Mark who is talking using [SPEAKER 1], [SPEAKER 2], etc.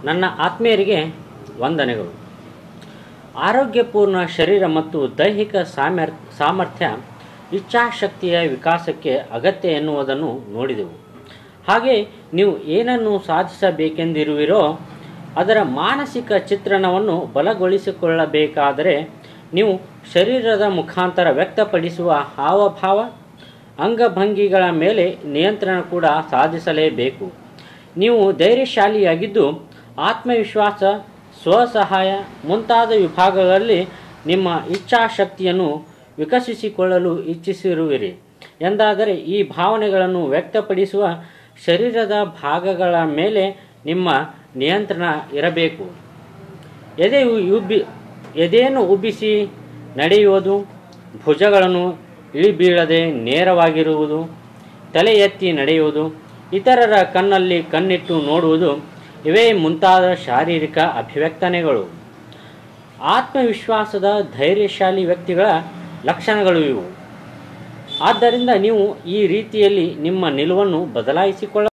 [SPEAKER 1] ನನ್ನ ಆತ್ಮೀಯರಿಗೆ ವಂದನೆಗಳು ಆರೋಗ್ಯಪೂರ್ಣ ಶರೀರ ಮತ್ತು ದೈಹಿಕ ಸಾಮರ್ ಸಾಮರ್ಥ್ಯ ಇಚ್ಛಾಶಕ್ತಿಯ ವಿಕಾಸಕ್ಕೆ ಅಗತ್ಯ ಎನ್ನುವುದನ್ನು ನೋಡಿದೆವು ಹಾಗೆ ನೀವು ಏನನ್ನು ಸಾಧಿಸಬೇಕೆಂದಿರುವಿರೋ ಅದರ ಮಾನಸಿಕ ಚಿತ್ರಣವನ್ನು ಬಲಗೊಳಿಸಿಕೊಳ್ಳಬೇಕಾದರೆ ನೀವು ಶರೀರದ ಮುಖಾಂತರ ವ್ಯಕ್ತಪಡಿಸುವ ಹಾವಭಾವ ಅಂಗಭಂಗಿಗಳ ಮೇಲೆ ನಿಯಂತ್ರಣ ಕೂಡ ಸಾಧಿಸಲೇಬೇಕು ನೀವು ಧೈರ್ಯಶಾಲಿಯಾಗಿದ್ದು ಆತ್ಮವಿಶ್ವಾಸ ಸ್ವಸಹಾಯ ಮುಂತಾದ ವಿಭಾಗಗಳಲ್ಲಿ ನಿಮ್ಮ ಇಚ್ಛಾಶಕ್ತಿಯನ್ನು ವಿಕಸಿಸಿಕೊಳ್ಳಲು ಇಚ್ಛಿಸಿರುವಿರಿ ಎಂದಾದರೆ ಈ ಭಾವನೆಗಳನ್ನು ವ್ಯಕ್ತಪಡಿಸುವ ಶರೀರದ ಭಾಗಗಳ ಮೇಲೆ ನಿಮ್ಮ ನಿಯಂತ್ರಣ ಇರಬೇಕು ಎದೆ ಉಬ್ಬಿ ಎದೆಯನ್ನು ಉಬ್ಬಿಸಿ ನಡೆಯುವುದು ಭುಜಗಳನ್ನು ಇಳಿಬೀಳದೆ ನೇರವಾಗಿರುವುದು ತಲೆ ಎತ್ತಿ ನಡೆಯುವುದು ಇತರರ ಕಣ್ಣಲ್ಲಿ ಕಣ್ಣಿಟ್ಟು ನೋಡುವುದು ಇವೇ ಮುಂತಾದ ಶಾರೀರಿಕ ಅಭಿವ್ಯಕ್ತನೆಗಳು ಆತ್ಮವಿಶ್ವಾಸದ ಧೈರ್ಯಶಾಲಿ ವ್ಯಕ್ತಿಗಳ ಲಕ್ಷಣಗಳು ಇವು ಆದ್ದರಿಂದ ನೀವು ಈ ರೀತಿಯಲ್ಲಿ ನಿಮ್ಮ ನಿಲುವನ್ನು ಬದಲಾಯಿಸಿಕೊಳ್ಳ